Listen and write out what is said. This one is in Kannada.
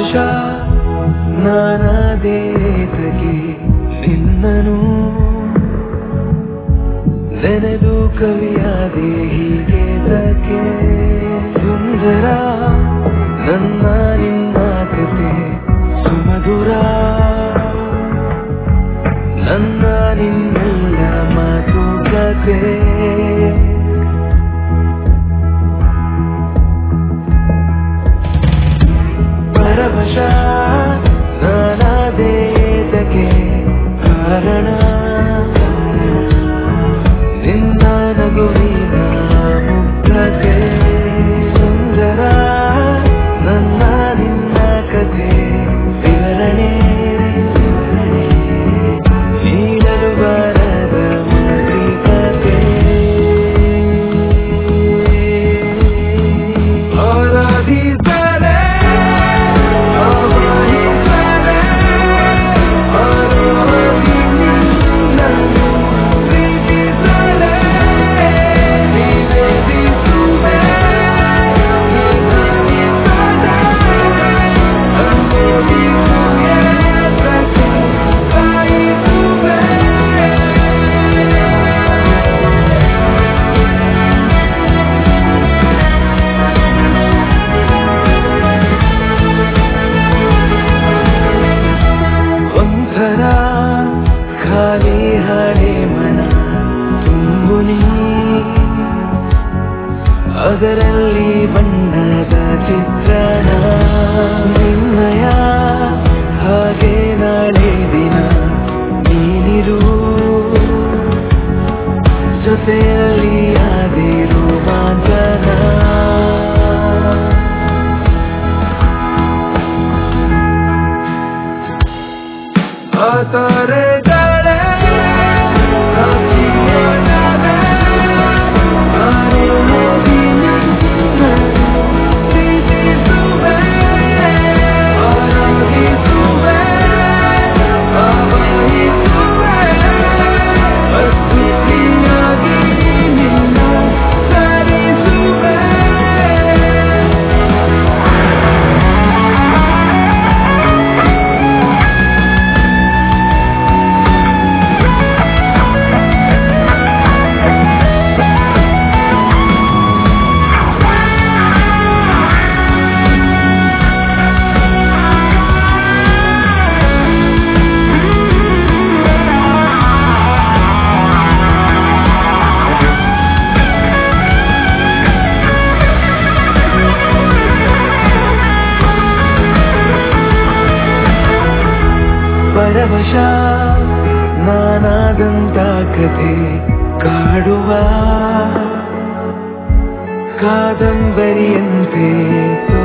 ಪರವಶ ನಾನಾದೇತಗೆ ನಿನ್ನನು ನೆನೆದು ಕವಿಯಾದೆ ಹೀಗೆ ತಕ್ಕೆ ಸುಂದರ ನನ್ನ ನಿನ್ನ ಕತೆ ಸುಮಧುರ ನನ್ನ ನಿನ್ನೆಲ್ಲ ಮಾತುಕತೆ ಪರವಶ ನಾನಾದೇತಕ್ಕೆ ಕಾರಣ ನಿನ್ನ ನಗುವಿನ ಮುಗ್ಧತೆ ಸುಂದರ ನನ್ನ ನಿನ್ನ ಕಥೆ ವಿವರಣೆ ನೀಡಲು ಬಾರದ ಮಾತುಕತೆ ಆರಾಧಿಸಲೇ ಆವಾಹಿಸಲೇ ಆರಾಧಿ ನಿನ್ನನ್ನು ಪ್ರೀತಿಸಲೇ ನಿವೇದಿಸುವೆ ನಿನ್ನನಿಸಲೇ ಅನುಭವಿಸುವೆ ಸಖಿ ಕಾಯಿಸುವೆ ಒಂಥರ ಖಾಲಿ ಹಳೆ ಮನ ತುಂಬು ನೀ ಅದರಲ್ಲಿ ಬಣ್ಣದ ಚಿತ್ರಣ ನಿನ್ನಯ ಹಾಗೆ ನಾಳೆ ದಿನ ನೀನಿರು ಜೊತೆಯಲ್ಲಿ ಆದಿರು ಮಾತನ ಆತರೆಗಳೇ ಸಾಕ್ಷಿಯಾಗಲೇ ಆನೆಯಲ್ಲಿ ನಿನ್ನನ್ನು ಪ್ರೀತಿಸುವೆ, ಆರಾಧಿಸುವೆ, ಆವಾಹಿಸುವೆ, ಅದ್ವಿತೀಯಾಗಿ ನಿನ್ನ ಸ್ಮರಿಸುವೆ. ಪರವಶ ನಾನಾದಂತ ಕಥೆ ಕಾಡುವ ಕಾದಂಬರಿಯಂತೆ